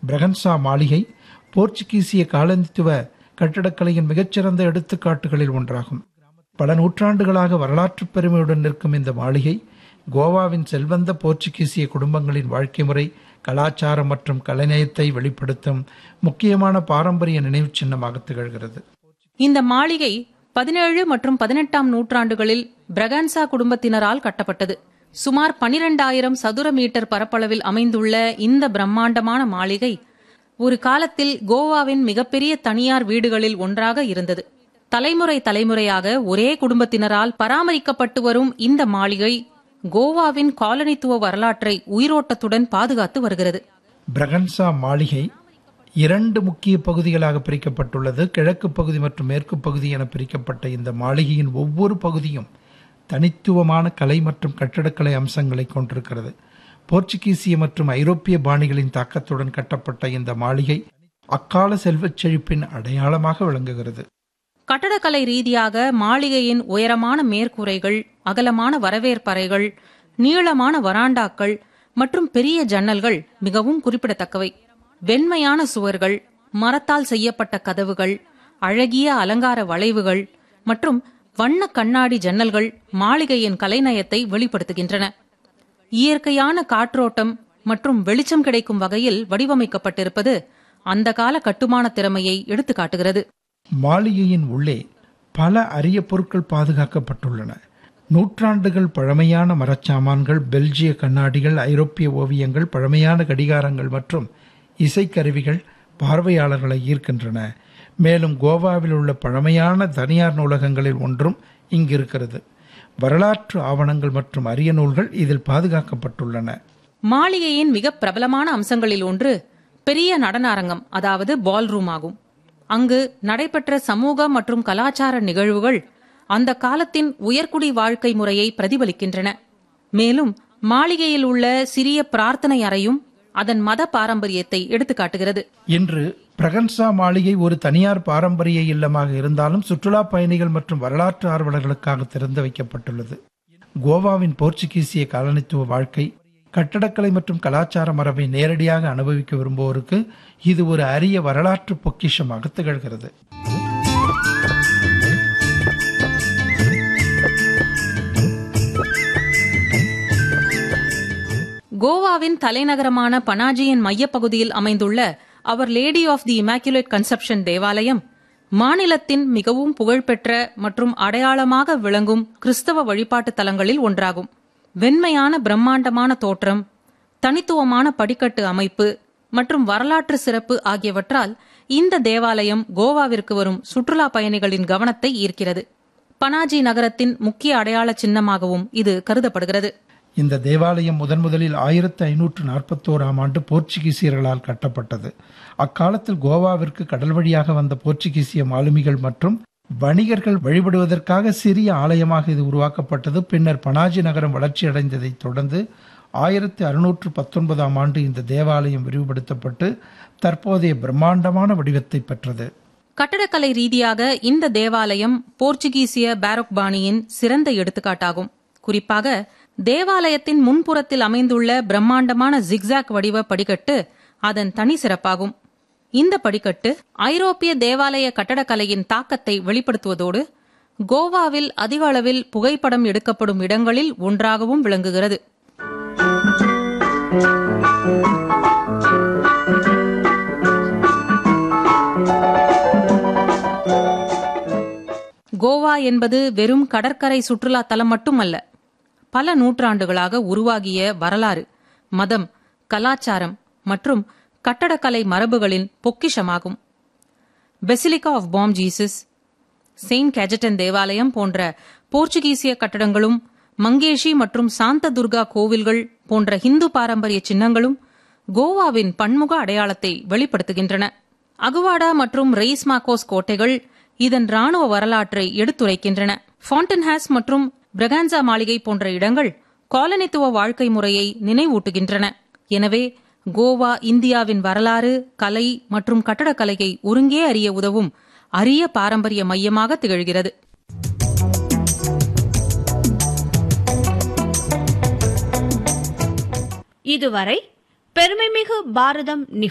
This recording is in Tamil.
பிரகன்சா மாளிகை போர்ச்சுகீசிய காலனித்துவ கட்டடக்கலையின் மிகச்சிறந்த எடுத்துக்காட்டுகளில் ஒன்றாகும் பல நூற்றாண்டுகளாக வரலாற்று பெருமையுடன் நிற்கும் இந்த மாளிகை கோவாவின் செல்வந்த போர்ச்சுகீசிய குடும்பங்களின் வாழ்க்கை முறை கலாச்சாரம் மற்றும் கலைநயத்தை வெளிப்படுத்தும் முக்கியமான பாரம்பரிய நினைவுச் சின்னமாக திகழ்கிறது இந்த மாளிகை பதினேழு மற்றும் பதினெட்டாம் நூற்றாண்டுகளில் பிரகான்சா குடும்பத்தினரால் கட்டப்பட்டது சுமார் பனிரெண்டாயிரம் சதுர மீட்டர் பரப்பளவில் அமைந்துள்ள இந்த பிரம்மாண்டமான மாளிகை ஒரு காலத்தில் கோவாவின் மிகப்பெரிய தனியார் வீடுகளில் ஒன்றாக இருந்தது தலைமுறை தலைமுறையாக ஒரே குடும்பத்தினரால் பராமரிக்கப்பட்டு வரும் இந்த மாளிகை கோவாவின் காலனித்துவ வரலாற்றை உயிரோட்டத்துடன் பாதுகாத்து வருகிறது பிரகன்சா மாளிகை இரண்டு முக்கிய பகுதிகளாக பிரிக்கப்பட்டுள்ளது கிழக்கு பகுதி மற்றும் மேற்கு பகுதி என பிரிக்கப்பட்ட இந்த மாளிகையின் ஒவ்வொரு பகுதியும் தனித்துவமான கலை மற்றும் கட்டடக்கலை அம்சங்களை கொண்டிருக்கிறது போர்ச்சுகீசிய மற்றும் ஐரோப்பிய பாணிகளின் தாக்கத்துடன் கட்டப்பட்ட இந்த மாளிகை அக்கால செல்வச் செழிப்பின் அடையாளமாக விளங்குகிறது கட்டடக்கலை ரீதியாக மாளிகையின் உயரமான மேற்கூரைகள் அகலமான வரவேற்பறைகள் நீளமான வராண்டாக்கள் மற்றும் பெரிய ஜன்னல்கள் மிகவும் குறிப்பிடத்தக்கவை வெண்மையான சுவர்கள் மரத்தால் செய்யப்பட்ட கதவுகள் அழகிய அலங்கார வளைவுகள் மற்றும் வண்ண கண்ணாடி ஜன்னல்கள் மாளிகையின் கலைநயத்தை வெளிப்படுத்துகின்றன இயற்கையான காற்றோட்டம் மற்றும் வெளிச்சம் கிடைக்கும் வகையில் வடிவமைக்கப்பட்டிருப்பது அந்த கால கட்டுமான திறமையை எடுத்துக்காட்டுகிறது மாளிகையின் உள்ளே பல அரிய பொருட்கள் பாதுகாக்கப்பட்டுள்ளன நூற்றாண்டுகள் பழமையான மரச்சாமான்கள் பெல்ஜிய கண்ணாடிகள் ஐரோப்பிய ஓவியங்கள் பழமையான கடிகாரங்கள் மற்றும் இசைக்கருவிகள் பார்வையாளர்களை ஈர்க்கின்றன மேலும் கோவாவில் உள்ள பழமையான தனியார் நூலகங்களில் ஒன்றும் இங்கு இருக்கிறது வரலாற்று ஆவணங்கள் மற்றும் அரிய நூல்கள் இதில் பாதுகாக்கப்பட்டுள்ளன மாளிகையின் மிக பிரபலமான அம்சங்களில் ஒன்று பெரிய நடன அரங்கம் அதாவது பால் ரூம் ஆகும் அங்கு நடைபெற்ற சமூக மற்றும் கலாச்சார நிகழ்வுகள் அந்த காலத்தின் உயர்குடி வாழ்க்கை முறையை பிரதிபலிக்கின்றன மேலும் மாளிகையில் உள்ள சிறிய பிரார்த்தனை அறையும் அதன் மத பாரம்பரியத்தை எடுத்துக்காட்டுகிறது இன்று பிரகன்சா மாளிகை ஒரு தனியார் பாரம்பரிய இல்லமாக இருந்தாலும் சுற்றுலா பயணிகள் மற்றும் வரலாற்று ஆர்வலர்களுக்காக திறந்து வைக்கப்பட்டுள்ளது கோவாவின் போர்ச்சுகீசிய காலனித்துவ வாழ்க்கை கட்டடக்கலை மற்றும் கலாச்சார மரபை நேரடியாக அனுபவிக்க விரும்புவோருக்கு இது ஒரு அரிய வரலாற்று பொக்கிஷமாக திகழ்கிறது கோவாவின் தலைநகரமான பனாஜியின் மையப்பகுதியில் அமைந்துள்ள அவர் lady of the immaculate conception தேவாலயம் மாநிலத்தின் மிகவும் புகழ்பெற்ற மற்றும் அடையாளமாக விளங்கும் கிறிஸ்தவ வழிபாட்டு தலங்களில் ஒன்றாகும் வெண்மையான பிரம்மாண்டமான தோற்றம் தனித்துவமான படிக்கட்டு அமைப்பு மற்றும் வரலாற்று சிறப்பு ஆகியவற்றால் இந்த தேவாலயம் கோவாவிற்கு வரும் சுற்றுலா பயணிகளின் கவனத்தை ஈர்க்கிறது பனாஜி நகரத்தின் முக்கிய அடையாள சின்னமாகவும் இது கருதப்படுகிறது இந்த தேவாலயம் முதன் முதலில் ஆயிரத்தி ஐநூற்று நாற்பத்தோராம் ஆண்டு போர்ச்சுகீசியர்களால் கட்டப்பட்டது அக்காலத்தில் கோவாவிற்கு கடல் வழியாக வந்த போர்ச்சுகீசிய மாலுமிகள் மற்றும் வணிகர்கள் வழிபடுவதற்காக சிறிய ஆலயமாக இது உருவாக்கப்பட்டது பின்னர் பனாஜி நகரம் வளர்ச்சியடைந்ததைத் தொடர்ந்து ஆயிரத்தி அறுநூற்று பத்தொன்பதாம் ஆண்டு இந்த தேவாலயம் விரிவுபடுத்தப்பட்டு தற்போதைய பிரம்மாண்டமான வடிவத்தை பெற்றது கட்டடக்கலை ரீதியாக இந்த தேவாலயம் போர்ச்சுகீசிய பாரோக் பாணியின் சிறந்த எடுத்துக்காட்டாகும் குறிப்பாக தேவாலயத்தின் முன்புறத்தில் அமைந்துள்ள பிரம்மாண்டமான ஜிக்ஸாக் வடிவ படிக்கட்டு அதன் தனி சிறப்பாகும் இந்த படிக்கட்டு ஐரோப்பிய தேவாலய கட்டடக்கலையின் தாக்கத்தை வெளிப்படுத்துவதோடு கோவாவில் அதிக அளவில் புகைப்படம் எடுக்கப்படும் இடங்களில் ஒன்றாகவும் விளங்குகிறது கோவா என்பது வெறும் கடற்கரை சுற்றுலா தலம் மட்டுமல்ல பல நூற்றாண்டுகளாக உருவாகிய வரலாறு மதம் கலாச்சாரம் மற்றும் கட்டடக்கலை மரபுகளின் பொக்கிஷமாகும் basilica of Bom Jesus Saint Cajetan தேவாலயம் போன்ற போர்ச்சுகீசிய கட்டடங்களும் மங்கேஷி மற்றும் சாந்த துர்கா கோவில்கள் போன்ற ஹிந்து பாரம்பரிய சின்னங்களும் கோவாவின் பன்முக அடையாளத்தை வெளிப்படுத்துகின்றன அகுவாடா மற்றும் ரெய்ஸ் மாக்கோஸ் கோட்டைகள் இதன் ராணுவ வரலாற்றை எடுத்துரைக்கின்றன ஃபாண்டன்ஹாஸ் மற்றும் பிரகான்சா மாளிகை போன்ற இடங்கள் காலனித்துவ வாழ்க்கை முறையை நினைவூட்டுகின்றன எனவே கோவா இந்தியாவின் வரலாறு கலை மற்றும் கட்டடக்கலையை ஒருங்கே அறிய உதவும் அரிய பாரம்பரிய மையமாக திகழ்கிறது இதுவரை பெருமைமிகு பாரதம்